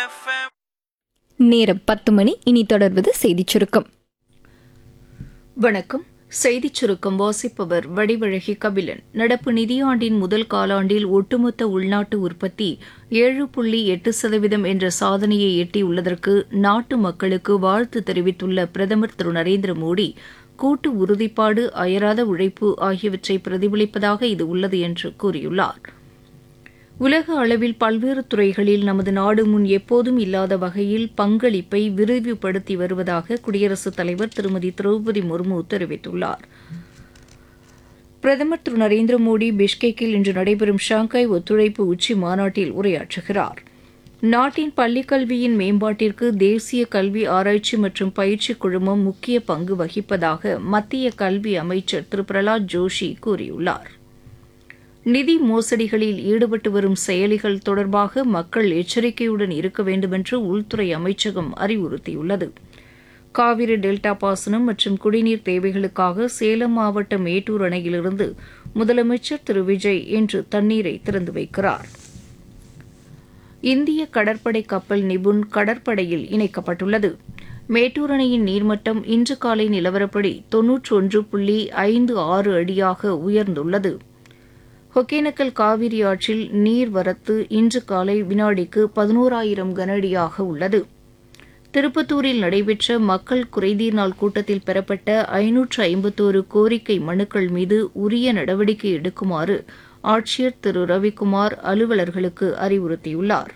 FM. நேரம் பத்து மணி இனி தொடர்வது செய்திச் சுருக்கம் வணக்கம் செய்திச் சுருக்கம் வாசிப்பவர் வடிவழகி கபிலன் நடப்பு நிதியாண்டின் முதல் காலாண்டில் ஒட்டுமொத்த உள்நாட்டு உற்பத்தி ஏழு புள்ளி எட்டு சதவீதம் என்ற சாதனையை எட்டியுள்ளதற்கு நாட்டு மக்களுக்கு வாழ்த்து தெரிவித்துள்ள பிரதமர் திரு நரேந்திர மோடி கூட்டு உறுதிப்பாடு அயராத உழைப்பு ஆகியவற்றை பிரதிபலிப்பதாக இது உள்ளது என்று கூறியுள்ளார் உலக அளவில் பல்வேறு துறைகளில் நமது நாடு முன் எப்போதும் இல்லாத வகையில் பங்களிப்பை விரிவுபடுத்தி வருவதாக குடியரசுத் தலைவர் திருமதி திரௌபதி முர்மு தெரிவித்துள்ளார் பிரதமர் திரு நரேந்திர மோடி பிஷ்கெக்கில் இன்று நடைபெறும் ஷாங்காய் ஒத்துழைப்பு உச்சி மாநாட்டில் உரையாற்றுகிறார் நாட்டின் பள்ளிக் கல்வியின் மேம்பாட்டிற்கு தேசிய கல்வி ஆராய்ச்சி மற்றும் பயிற்சி குழுமம் முக்கிய பங்கு வகிப்பதாக மத்திய கல்வி அமைச்சர் திரு பிரலாத் ஜோஷி கூறியுள்ளார் நிதி மோசடிகளில் ஈடுபட்டு வரும் செயலிகள் தொடர்பாக மக்கள் எச்சரிக்கையுடன் இருக்க வேண்டுமென்று உள்துறை அமைச்சகம் அறிவுறுத்தியுள்ளது காவிரி டெல்டா பாசனம் மற்றும் குடிநீர் தேவைகளுக்காக சேலம் மாவட்ட மேட்டூர் அணையிலிருந்து முதலமைச்சர் திரு விஜய் இன்று தண்ணீரை திறந்து வைக்கிறார் இந்திய கடற்படை கப்பல் நிபுண் கடற்படையில் இணைக்கப்பட்டுள்ளது மேட்டூர் அணையின் நீர்மட்டம் இன்று காலை நிலவரப்படி தொன்னூற்றி ஒன்று புள்ளி ஐந்து ஆறு அடியாக உயர்ந்துள்ளது ஒகேனக்கல் காவிரி ஆற்றில் நீர்வரத்து இன்று காலை வினாடிக்கு பதினோராயிரம் கனஅடியாக உள்ளது திருப்பத்தூரில் நடைபெற்ற மக்கள் குறைதீர் நாள் கூட்டத்தில் பெறப்பட்ட ஐநூற்று ஐம்பத்தோரு கோரிக்கை மனுக்கள் மீது உரிய நடவடிக்கை எடுக்குமாறு ஆட்சியர் திரு ரவிக்குமார் அலுவலர்களுக்கு அறிவுறுத்தியுள்ளார்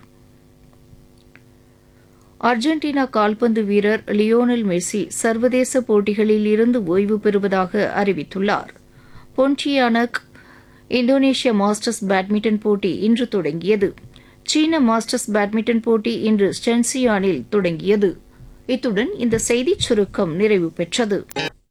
அர்ஜென்டினா கால்பந்து வீரர் லியோனல் மெஸ்ஸி சர்வதேச போட்டிகளில் இருந்து ஓய்வு பெறுவதாக அறிவித்துள்ளார் பொன்டியானக் இந்தோனேஷிய மாஸ்டர்ஸ் பேட்மிண்டன் போட்டி இன்று தொடங்கியது சீன மாஸ்டர்ஸ் பேட்மிண்டன் போட்டி இன்று ஸ்டென்சியானில் தொடங்கியது இத்துடன் இந்த செய்திச் சுருக்கம் நிறைவு பெற்றது